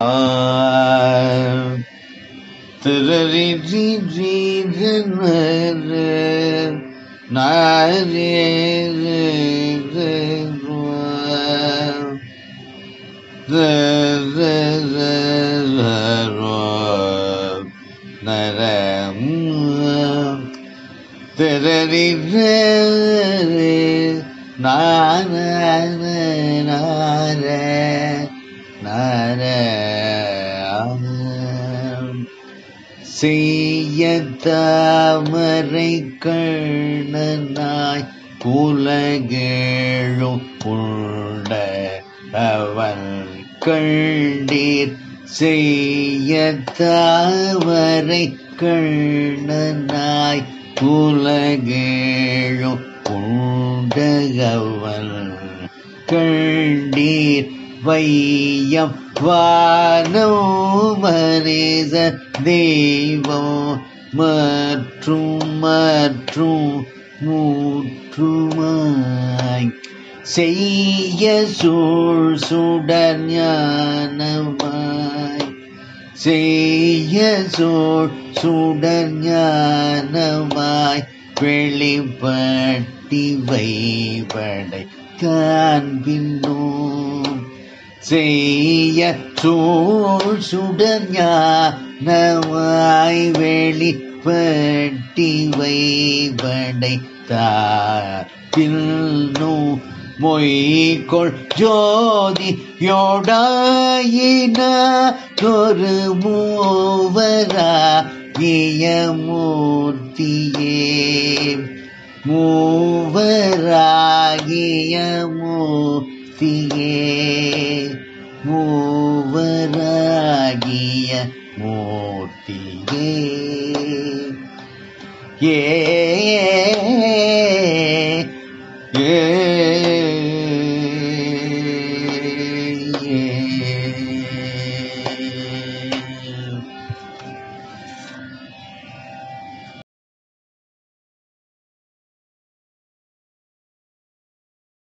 திருரி ரி ரி ரி ந ர ந ரே ரே ரே ரு. ர ர ர ர ரு. ந ர ம். திருரி ர ரே ந ர ர ந ர ந ர ஆம். செய்ய தாமரை கண்ணனாய் புலகேழும் உண்ட அவன் கண்டீர் செய்ய தாமரை கண்ணனாய் புலகேழும் உண்டகவன் கண்டீர் வையம் வானம் மனித தெய்வம் மற்றும் மற்றும் மூற்றுமாய் செய்ய சூழ் சுடர் ஞானமாய் செய்ய சோழ் சுடர் ஞானமாய் வெளிப்பட்டி வைபடை காண்பின்னோம் செய்ய சோழ் சுடர் ஞானமாய் வெளிப்பட்டி வைபடை தாப்பின்னோ மொய்கொள் ஜோதி யோடாயின ஒரு மூவரா மூர்த்தியே மூவராகிய மூர்த்தியே மூவராகிய மூர்த்தியே ஏ